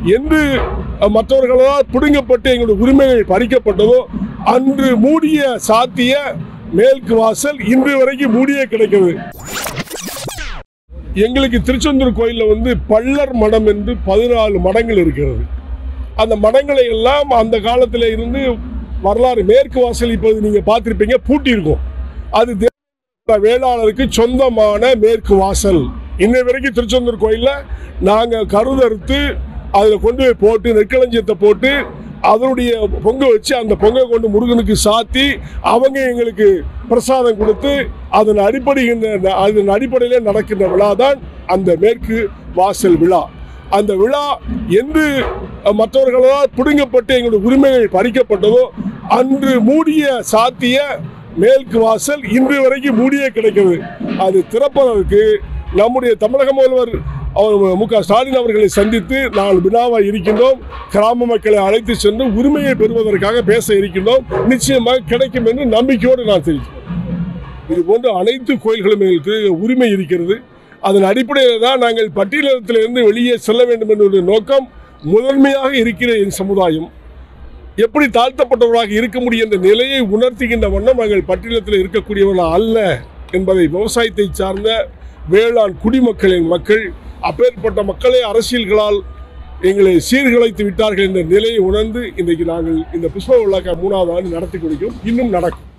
என்று மற்றவர்களால் பிடுங்கப்பட்டு எங்களுடைய உரிமைகள் பறிக்கப்பட்டதோ அன்று மூடிய சாத்திய மேற்கு வாசல் இன்று வரைக்கும் மூடியே கிடக்கிறது எங்களுக்கு திருச்செந்தூர் கோயிலில் வந்து பள்ளர் மடம் என்று பதினாலு மடங்கள் இருக்கிறது அந்த மடங்களை எல்லாம் அந்த காலத்தில் இருந்து வரலாறு மேற்கு வாசல் இப்போது நீங்க பார்த்திருப்பீங்க பூட்டி இருக்கும் அது தேவ வேளாளருக்கு சொந்தமான மேற்கு வாசல் இன்னை வரைக்கும் திருச்செந்தூர் கோயில்ல நாங்க கருதறுத்து அதில் கொண்டு போய் போட்டு நெற்களஞ்சியத்தை போட்டு அதனுடைய பொங்க வச்சு அந்த பொங்கை கொண்டு முருகனுக்கு சாத்தி அவங்க எங்களுக்கு பிரசாதம் கொடுத்து அதன் அடிப்படையில் அதன் அடிப்படையிலே நடக்கின்ற விழா தான் அந்த மேற்கு வாசல் விழா அந்த விழா என்று மற்றவர்களால் பிடுங்கப்பட்டு எங்களுடைய உரிமைகள் பறிக்கப்பட்டதோ அன்று மூடிய சாத்திய மேற்கு வாசல் இன்று வரைக்கும் மூடியே கிடக்கிறது அது திறப்பதற்கு நம்முடைய தமிழக முதல்வர் அவர் மு க ஸ்டாலின் அவர்களை சந்தித்து நான் வினாவாக இருக்கின்றோம் கிராம மக்களை அழைத்து சென்று உரிமையை பெறுவதற்காக பேச இருக்கின்றோம் நிச்சயமாக கிடைக்கும் என்று நம்பிக்கையோடு நான் தெரிவிக்கிறேன் இது போன்ற அனைத்து கோயில்களும் எங்களுக்கு உரிமை இருக்கிறது அதன் அடிப்படையில் தான் நாங்கள் பட்டியலத்திலிருந்து வெளியே செல்ல வேண்டும் என்ற நோக்கம் முதன்மையாக இருக்கிற என் சமுதாயம் எப்படி தாழ்த்தப்பட்டவர்களாக இருக்க முடியும் என்ற நிலையை உணர்த்துகின்ற வண்ணம் நாங்கள் பட்டியலத்தில் இருக்கக்கூடியவர்கள் அல்ல என்பதை விவசாயத்தை சார்ந்த வேளாண் குடிமக்களின் மக்கள் அப்பேற்பட்ட மக்களை அரசியல்களால் எங்களை சீர்குலைத்து விட்டார்கள் என்ற நிலையை உணர்ந்து இன்றைக்கு நாங்கள் இந்த புஷ்ப விழாக்க மூணாவது ஆண்டு நடத்தி கொடுக்கிறோம் இன்னும் நடக்கும்